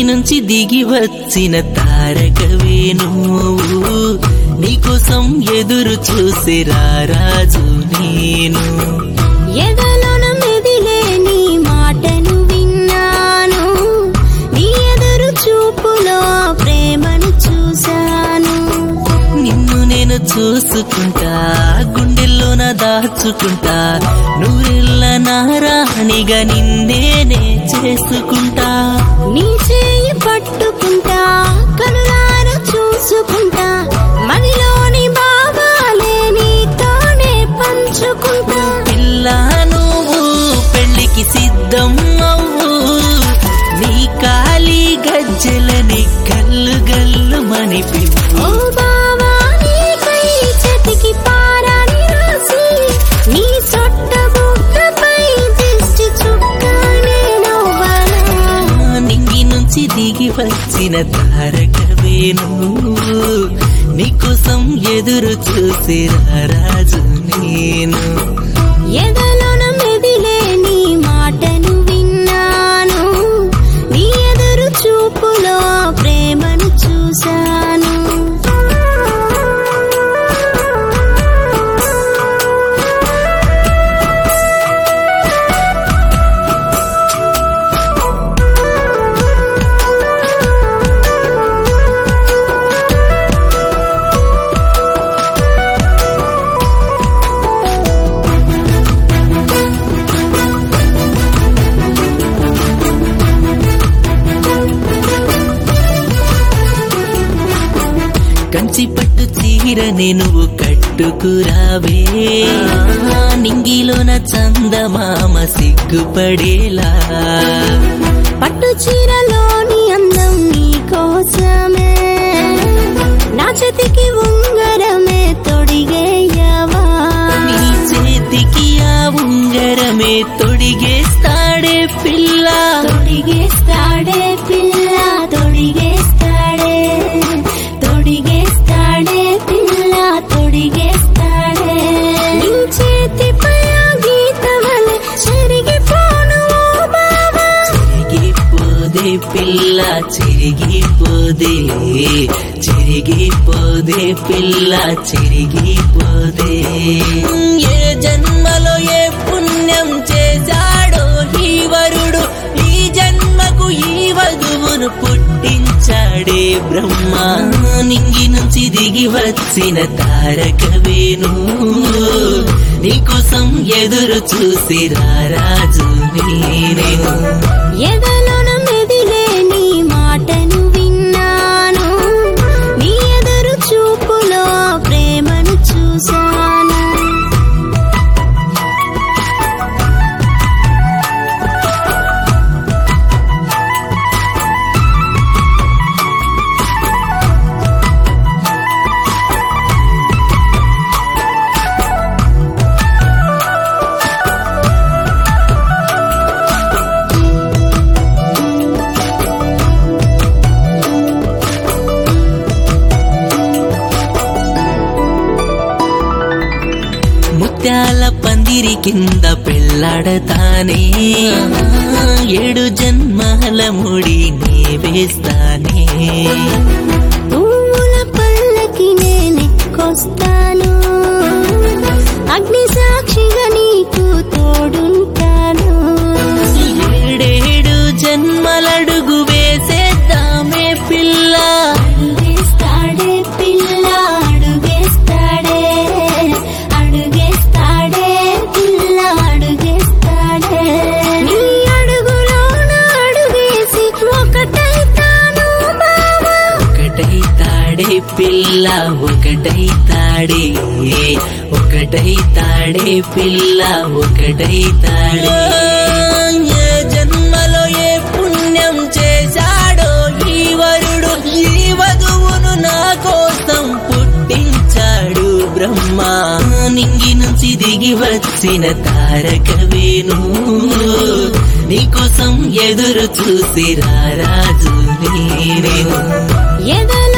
నుంచి దిగి వచ్చిన తారకవే నువ్వు నీకోసం ఎదురు చూసి రారాజు నేను ఎదలోన మెదిలే నీ మాటను విన్నాను నీ ఎదురు చూపులో ప్రేమను చూశాను నిన్ను నేను చూసుకుంటా గుండెల్లోన దాచుకుంటా నూరెళ్ళ నారాణిగా నిన్నేనే చేసుకుంటా నీ చేయి పట్టుకుంటా కనులార చూసుకుంటా మనలోని భావాలే నీతోనే పంచుకుంటా పిల్ల నువ్వు పెళ్లికి సిద్ధం అవ్వు నీ కాలి గజ్జెలని గల్లు గల్లు మనిపి ఓ బావా నీకై చేతికి పారాని రాసి నీ సొట్ట బుగ్గపై దిష్టి చుక్కనే నవ్వనా నింగి నుంచి దిగి వచ్చిన తారకవే నువ్వు నీకోసం ఎదురు చూసి రారాజు నేను ఎదలోన మెదిలే నీ మాటను విన్నాను నీ ఎదురు చూపులో ప్రేమను చూశాను కంచి పట్టు చీరనే నువ్వు కట్టుకురావే ఆ, నింగిలోన చందమామ సిగ్గుపడేలా పట్టు చీరలోని అందం నీ కోసమే నా చేతికి ఉంగరమే తొడిగేయవా నీ చేతికి ఆ ఉంగరమే తొడిగేస్తాడే పిల్ల తొడిగేస్తాడే పిల్ల తొడిగేస్తాడే తొడిగేస్తాడే పిల్ల తొడిగేస్తాడే నీ చేతిపై ఆ గీతమలే చెరిగిపోను ఓ బావా చెరిగిపోదే పిల్ల చెరిగిపోదే చెరిగిపోదే పిల్ల చెరిగిపోదే ఏ జన్మలో ఏ పుణ్యం చేశాడో ఈ వరుడు ఈ జన్మకు ఈ వధువును పుట్టించాడే బ్రహ్మ నింగి నుంచి దిగి వచ్చిన తారకవేను నీకోసం ఎదురు చూసి రారాజు నేనేను ఎదలోన మెదిలే నీ మాటను విన్నాను నీ ఎదురు చూపులో ప్రేమను చూశాను ముత్యాల పందిరి కింద పెళ్ళాడతానే ఏడు జన్మల ముడి నే వేస్తానే పువ్వుల పల్లకి నేనెక్కొస్తాను అగ్ని సాక్షిగా నీకు తోడుంటాను ఏడేడు జన్మలడుగు వేసేద్దామే పిల్ల అడుగేస్తాడే పిల్ల అడుగేస్తాడే అడుగేస్తాడే పిల్ల అడుగేస్తాడే నీ అడుగులోన అడుగేసి ఒకటైతాను బావా ఒకటై తాడే పిల్ల ఒకటై తాడే ఒకటై తాడే పిల్ల ఒకటై తాడే ఏ జన్మలో ఏ పుణ్యం చేశాడో ఈ వరుడు ఈ వధువును నా కోసం పుట్టించాడు బ్రహ్మ నింగి నుంచి దిగి వచ్చిన తారకవేను నీకోసం ఎదురు చూసి రారాజు నేనేను ఎదలో